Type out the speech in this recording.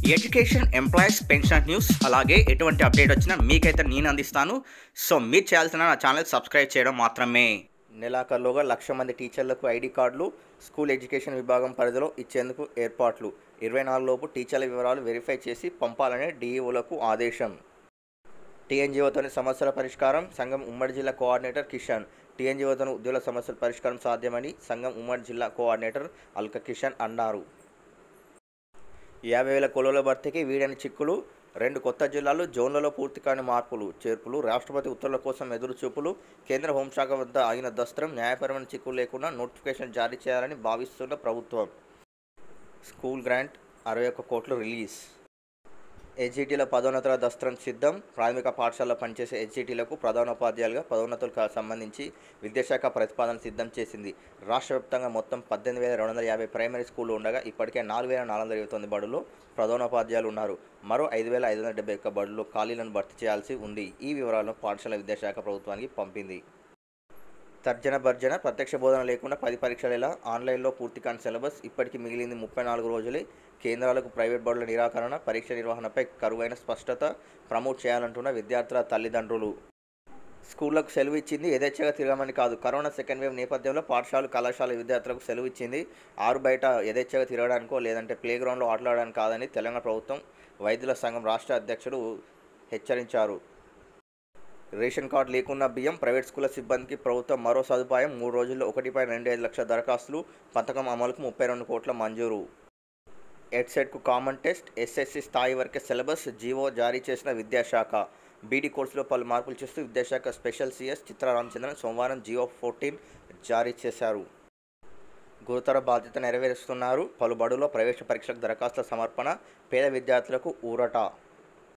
education employees pension news అలాగే ఎటువంటి update వచ్చినా మీకైతే నేను అందిస్తాను సో మీరు చేయాల్సిన నా ఛానల్ సబ్స్క్రైబ్ చేయడం మాత్రమే నెలాఖరులోగా లక్ష మంది టీచర్లకు ఐడి కార్డులు స్కూల్ ఎడ్యుకేషన్ విభాగం పరిధిలో ఇచ్చేందుకు ఏర్పాట్లు ఇరవై నాలుగులోపు టీచర్ల వివరాలు వెరిఫై చేసి పంపాలని డీఈఓలకు ఆదేశం టీఎన్జీఓతోని సమస్యల పరిష్కారం సంఘం ఉమ్మడి జిల్లా కోఆర్డినేటర్ కిషన్ టీఎన్జీఓతోని ఉద్యోగుల సమస్యల పరిష్కారం సాధ్యమని సంఘం ఉమ్మడి జిల్లా కోఆర్డినేటర్ అల్క కిషన్ అన్నారు యాభై వేల కొలువుల భర్తీకి వీడని చిక్కులు రెండు కొత్త జిల్లాలు జోన్లలో పూర్తి కాని మార్పులు చేర్పులు రాష్ట్రపతి ఉత్తర్వుల కోసం ఎదురు చూపులు కేంద్ర హోంశాఖ వద్ద ఆగిన దస్త్రం న్యాయపరమైన చిక్కులు లేకుండా నోటిఫికేషన్ జారీ చేయాలని భావిస్తున్న ప్రభుత్వం స్కూల్ గ్రాంట్ అరవై ఒక్క కోట్లు రిలీజ్ హెచ్జిటీల పదోన్నతుల దస్త్రం సిద్ధం ప్రాథమిక పాఠశాలలో పనిచేసే హెచ్జిటీలకు ప్రధానోపాధ్యాయులుగా పదోన్నతులకు సంబంధించి విద్యాశాఖ ప్రతిపాదన సిద్ధం చేసింది రాష్ట్ర వ్యాప్తంగా మొత్తం పద్దెనిమిది వేల రెండు వందల యాభై ప్రైమరీ స్కూళ్ళు ఉండగా ఇప్పటికే నాలుగు వేల నాలుగు వందల ఇరవై తొమ్మిది బడులు ప్రధానోపాధ్యాయులు ఉన్నారు మరో ఐదు వేల ఐదు వందల డెబ్బై ఒక్క బడులు ఖాళీలను భర్తీ చేయాల్సి ఉంది ఈ వివరాలను పాఠశాల విద్యాశాఖ ప్రభుత్వానికి పంపింది తర్జన భర్జన ప్రత్యక్ష బోధన లేకుండా పది పరీక్షలు ఎలా ఆన్లైన్లో పూర్తి కాని సిలబస్ ఇప్పటికీ మిగిలింది ముప్పై నాలుగు రోజులే కేంద్రాలకు ప్రైవేట్ బడుల నిరాకరణ పరీక్ష నిర్వహణపై కరువైన స్పష్టత ప్రమోట్ చేయాలంటున్న విద్యార్థుల తల్లిదండ్రులు స్కూళ్లకు సెలవు ఇచ్చింది యథేచ్ఛగా తిరగమని కాదు కరోనా సెకండ్ వేవ్ నేపథ్యంలో పాఠశాల కళాశాల విద్యార్థులకు సెలవు ఇచ్చింది ఆరు బయట యథేచ్ఛగా తిరగడానికో లేదంటే ప్లే గ్రౌండ్లో ఆటలాడడానికి కాదని తెలంగాణ ప్రభుత్వం వైద్యుల సంఘం రాష్ట్ర అధ్యక్షుడు హెచ్చరించారు రేషన్ కార్డు లేకున్న బియ్యం ప్రైవేట్ స్కూళ్ళ సిబ్బందికి ప్రభుత్వం మరో సదుపాయం మూడు రోజుల్లో ఒకటి పాయింట్ రెండు ఐదు లక్షల దరఖాస్తులు పథకం అమలుకు ముప్పై రెండు కోట్ల మంజూరు ఎడ్సెట్కు కామన్ టెస్ట్ ఎస్ఎస్సి స్థాయి వరకే సిలబస్ జీవో జారీ చేసిన విద్యాశాఖ బీడీ కోర్సులో పలు మార్పులు చేస్తూ విద్యాశాఖ స్పెషల్ సిఎస్ చిత్ర రామచంద్రన్ సోమవారం జియో ఫోర్టీన్ జారీ చేశారు గురుతర బాధ్యత నెరవేరుస్తున్నారు పలు బడులో ప్రవేశ పరీక్షలకు దరఖాస్తుల సమర్పణ పేద విద్యార్థులకు ఊరట